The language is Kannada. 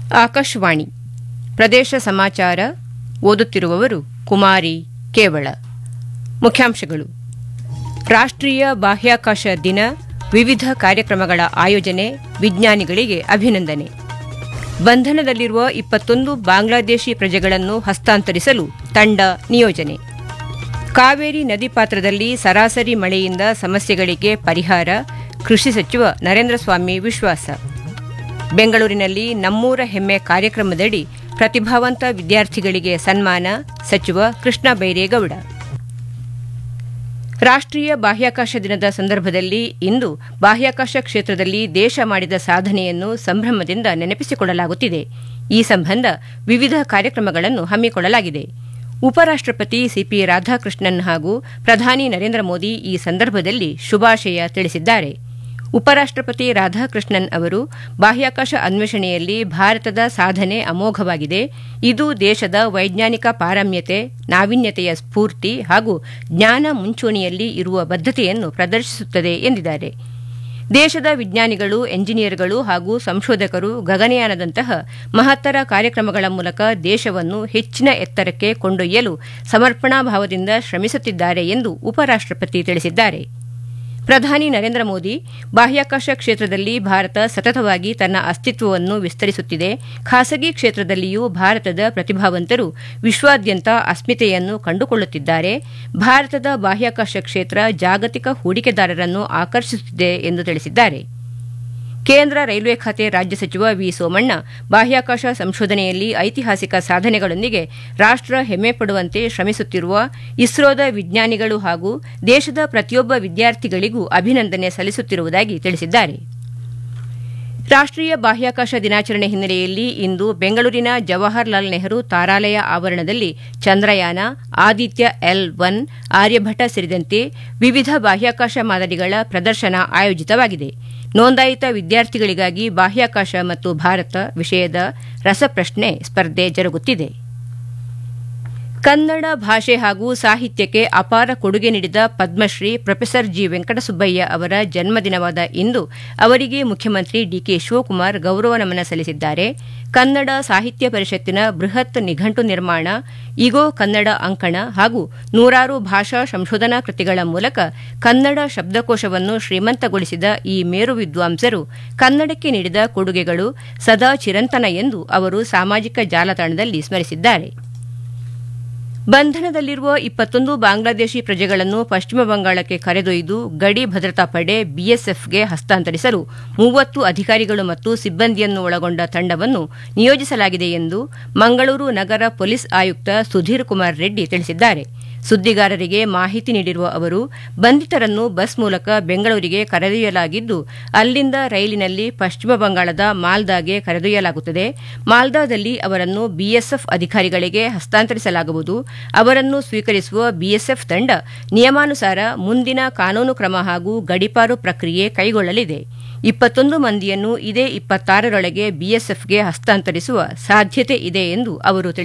ಆಕಾಶವಾಣಿ ಪ್ರದೇಶ ಸಮಾಚಾರ ಓದುತ್ತಿರುವವರು ಕುಮಾರಿ ಕೇವಳ ಮುಖ್ಯಾಂಶಗಳು ರಾಷ್ಟ್ರೀಯ ಬಾಹ್ಯಾಕಾಶ ದಿನ ವಿವಿಧ ಕಾರ್ಯಕ್ರಮಗಳ ಆಯೋಜನೆ ವಿಜ್ಞಾನಿಗಳಿಗೆ ಅಭಿನಂದನೆ ಬಂಧನದಲ್ಲಿರುವ ಇಪ್ಪತ್ತೊಂದು ಬಾಂಗ್ಲಾದೇಶಿ ಪ್ರಜೆಗಳನ್ನು ಹಸ್ತಾಂತರಿಸಲು ತಂಡ ನಿಯೋಜನೆ ಕಾವೇರಿ ನದಿ ಪಾತ್ರದಲ್ಲಿ ಸರಾಸರಿ ಮಳೆಯಿಂದ ಸಮಸ್ಯೆಗಳಿಗೆ ಪರಿಹಾರ ಕೃಷಿ ಸಚಿವ ನರೇಂದ್ರ ಸ್ವಾಮಿ ವಿಶ್ವಾಸ ಬೆಂಗಳೂರಿನಲ್ಲಿ ನಮ್ಮೂರ ಹೆಮ್ಮೆ ಕಾರ್ಯಕ್ರಮದಡಿ ಪ್ರತಿಭಾವಂತ ವಿದ್ಯಾರ್ಥಿಗಳಿಗೆ ಸನ್ಮಾನ ಸಚಿವ ಕೃಷ್ಣ ಬೈರೇಗೌಡ ರಾಷ್ಟ್ರೀಯ ಬಾಹ್ಯಾಕಾಶ ದಿನದ ಸಂದರ್ಭದಲ್ಲಿ ಇಂದು ಬಾಹ್ಯಾಕಾಶ ಕ್ಷೇತ್ರದಲ್ಲಿ ದೇಶ ಮಾಡಿದ ಸಾಧನೆಯನ್ನು ಸಂಭ್ರಮದಿಂದ ನೆನಪಿಸಿಕೊಳ್ಳಲಾಗುತ್ತಿದೆ ಈ ಸಂಬಂಧ ವಿವಿಧ ಕಾರ್ಯಕ್ರಮಗಳನ್ನು ಹಮ್ಮಿಕೊಳ್ಳಲಾಗಿದೆ ಉಪರಾಷ್ಟಪತಿ ಸಿಪಿ ರಾಧಾಕೃಷ್ಣನ್ ಹಾಗೂ ಪ್ರಧಾನಿ ನರೇಂದ್ರ ಮೋದಿ ಈ ಸಂದರ್ಭದಲ್ಲಿ ಶುಭಾಶಯ ತಿಳಿಸಿದ್ದಾರೆ ಉಪರಾಷ್ಟಪತಿ ರಾಧಾಕೃಷ್ಣನ್ ಅವರು ಬಾಹ್ಯಾಕಾಶ ಅನ್ವೇಷಣೆಯಲ್ಲಿ ಭಾರತದ ಸಾಧನೆ ಅಮೋಘವಾಗಿದೆ ಇದು ದೇಶದ ವೈಜ್ಞಾನಿಕ ಪಾರಮ್ಯತೆ ನಾವೀನ್ಯತೆಯ ಸ್ಫೂರ್ತಿ ಹಾಗೂ ಜ್ಞಾನ ಮುಂಚೂಣಿಯಲ್ಲಿ ಇರುವ ಬದ್ಧತೆಯನ್ನು ಪ್ರದರ್ಶಿಸುತ್ತದೆ ಎಂದಿದ್ದಾರೆ ದೇಶದ ವಿಜ್ಞಾನಿಗಳು ಎಂಜಿನಿಯರ್ಗಳು ಹಾಗೂ ಸಂಶೋಧಕರು ಗಗನಯಾನದಂತಹ ಮಹತ್ತರ ಕಾರ್ಯಕ್ರಮಗಳ ಮೂಲಕ ದೇಶವನ್ನು ಹೆಚ್ಚಿನ ಎತ್ತರಕ್ಕೆ ಕೊಂಡೊಯ್ಯಲು ಸಮರ್ಪಣಾ ಭಾವದಿಂದ ಶ್ರಮಿಸುತ್ತಿದ್ದಾರೆ ಎಂದು ಉಪರಾಷ್ಟಪತಿ ತಿಳಿಸಿದ್ದಾರೆ ಪ್ರಧಾನಿ ನರೇಂದ್ರ ಮೋದಿ ಬಾಹ್ಯಾಕಾಶ ಕ್ಷೇತ್ರದಲ್ಲಿ ಭಾರತ ಸತತವಾಗಿ ತನ್ನ ಅಸ್ತಿತ್ವವನ್ನು ವಿಸ್ತರಿಸುತ್ತಿದೆ ಖಾಸಗಿ ಕ್ಷೇತ್ರದಲ್ಲಿಯೂ ಭಾರತದ ಪ್ರತಿಭಾವಂತರು ವಿಶ್ವಾದ್ಯಂತ ಅಸ್ಮಿತೆಯನ್ನು ಕಂಡುಕೊಳ್ಳುತ್ತಿದ್ದಾರೆ ಭಾರತದ ಬಾಹ್ಯಾಕಾಶ ಕ್ಷೇತ್ರ ಜಾಗತಿಕ ಹೂಡಿಕೆದಾರರನ್ನು ಆಕರ್ಷಿಸುತ್ತಿದೆ ಎಂದು ತಿಳಿಸಿದ್ದಾರೆ ಕೇಂದ್ರ ರೈಲ್ವೆ ಖಾತೆ ರಾಜ್ಯ ಸಚಿವ ವಿ ಸೋಮಣ್ಣ ಬಾಹ್ಯಾಕಾಶ ಸಂಶೋಧನೆಯಲ್ಲಿ ಐತಿಹಾಸಿಕ ಸಾಧನೆಗಳೊಂದಿಗೆ ರಾಷ್ಟ ಹೆಮ್ಮೆ ಪಡುವಂತೆ ಶ್ರಮಿಸುತ್ತಿರುವ ಇಸ್ರೋದ ವಿಜ್ಞಾನಿಗಳು ಹಾಗೂ ದೇಶದ ಪ್ರತಿಯೊಬ್ಬ ವಿದ್ಯಾರ್ಥಿಗಳಿಗೂ ಅಭಿನಂದನೆ ಸಲ್ಲಿಸುತ್ತಿರುವುದಾಗಿ ತಿಳಿಸಿದ್ದಾರೆ ರಾಷ್ಟ್ರೀಯ ಬಾಹ್ಯಾಕಾಶ ದಿನಾಚರಣೆ ಹಿನ್ನೆಲೆಯಲ್ಲಿ ಇಂದು ಬೆಂಗಳೂರಿನ ಜವಾಹರ್ಲಾಲ್ ನೆಹರು ತಾರಾಲಯ ಆವರಣದಲ್ಲಿ ಚಂದ್ರಯಾನ ಆದಿತ್ಯ ಎಲ್ ಒನ್ ಆರ್ಯಭಟ ಸೇರಿದಂತೆ ವಿವಿಧ ಬಾಹ್ಯಾಕಾಶ ಮಾದರಿಗಳ ಪ್ರದರ್ಶನ ಆಯೋಜಿತವಾಗಿದೆ ನೋಂದಾಯಿತ ವಿದ್ಯಾರ್ಥಿಗಳಿಗಾಗಿ ಬಾಹ್ಯಾಕಾಶ ಮತ್ತು ಭಾರತ ವಿಷಯದ ರಸಪ್ರಶ್ನೆ ಸ್ಪರ್ಧೆ ಜರುಗುತ್ತಿದೆ ಕನ್ನಡ ಭಾಷೆ ಹಾಗೂ ಸಾಹಿತ್ಯಕ್ಕೆ ಅಪಾರ ಕೊಡುಗೆ ನೀಡಿದ ಪದ್ಮಶ್ರೀ ಪ್ರೊಫೆಸರ್ ಜಿ ವೆಂಕಟಸುಬ್ಬಯ್ಯ ಅವರ ಜನ್ಮದಿನವಾದ ಇಂದು ಅವರಿಗೆ ಮುಖ್ಯಮಂತ್ರಿ ಡಿಕೆ ಶಿವಕುಮಾರ್ ಗೌರವ ನಮನ ಸಲ್ಲಿಸಿದ್ದಾರೆ ಕನ್ನಡ ಸಾಹಿತ್ಯ ಪರಿಷತ್ತಿನ ಬೃಹತ್ ನಿಘಂಟು ನಿರ್ಮಾಣ ಇಗೋ ಕನ್ನಡ ಅಂಕಣ ಹಾಗೂ ನೂರಾರು ಭಾಷಾ ಸಂಶೋಧನಾ ಕೃತಿಗಳ ಮೂಲಕ ಕನ್ನಡ ಶಬ್ದಕೋಶವನ್ನು ಶ್ರೀಮಂತಗೊಳಿಸಿದ ಈ ಮೇರು ವಿದ್ವಾಂಸರು ಕನ್ನಡಕ್ಕೆ ನೀಡಿದ ಕೊಡುಗೆಗಳು ಸದಾ ಚಿರಂತನ ಎಂದು ಅವರು ಸಾಮಾಜಿಕ ಜಾಲತಾಣದಲ್ಲಿ ಸ್ಮರಿಸಿದ್ದಾರೆ ಬಂಧನದಲ್ಲಿರುವ ಇಪ್ಪತ್ತೊಂದು ಬಾಂಗ್ಲಾದೇಶಿ ಪ್ರಜೆಗಳನ್ನು ಪಶ್ಚಿಮ ಬಂಗಾಳಕ್ಕೆ ಕರೆದೊಯ್ದು ಗಡಿ ಭದ್ರತಾ ಪಡೆ ಬಿಎಸ್ಎಫ್ಗೆ ಹಸ್ತಾಂತರಿಸಲು ಮೂವತ್ತು ಅಧಿಕಾರಿಗಳು ಮತ್ತು ಸಿಬ್ಬಂದಿಯನ್ನು ಒಳಗೊಂಡ ತಂಡವನ್ನು ನಿಯೋಜಿಸಲಾಗಿದೆ ಎಂದು ಮಂಗಳೂರು ನಗರ ಪೊಲೀಸ್ ಆಯುಕ್ತ ಸುಧೀರ್ ಕುಮಾರ್ ರೆಡ್ಡಿ ತಿಳಿಸಿದ್ದಾರೆ ಸುದ್ದಿಗಾರರಿಗೆ ಮಾಹಿತಿ ನೀಡಿರುವ ಅವರು ಬಂಧಿತರನ್ನು ಬಸ್ ಮೂಲಕ ಬೆಂಗಳೂರಿಗೆ ಕರೆದೊಯ್ಯಲಾಗಿದ್ದು ಅಲ್ಲಿಂದ ರೈಲಿನಲ್ಲಿ ಪಶ್ಚಿಮ ಬಂಗಾಳದ ಮಾಲ್ದಾಗೆ ಕರೆದೊಯ್ಯಲಾಗುತ್ತದೆ ಮಾಲ್ದಾದಲ್ಲಿ ಅವರನ್ನು ಬಿಎಸ್ಎಫ್ ಅಧಿಕಾರಿಗಳಿಗೆ ಹಸ್ತಾಂತರಿಸಲಾಗುವುದು ಅವರನ್ನು ಸ್ವೀಕರಿಸುವ ಬಿಎಸ್ಎಫ್ ತಂಡ ನಿಯಮಾನುಸಾರ ಮುಂದಿನ ಕಾನೂನು ಕ್ರಮ ಹಾಗೂ ಗಡಿಪಾರು ಪ್ರಕ್ರಿಯೆ ಕೈಗೊಳ್ಳಲಿದೆ ಇಪ್ಪತ್ತೊಂದು ಮಂದಿಯನ್ನು ಇದೇ ಇಪ್ಪತ್ತಾರರೊಳಗೆ ಬಿಎಸ್ಎಫ್ಗೆ ಹಸ್ತಾಂತರಿಸುವ ಸಾಧ್ಯತೆ ಇದೆ ಎಂದು ಅವರು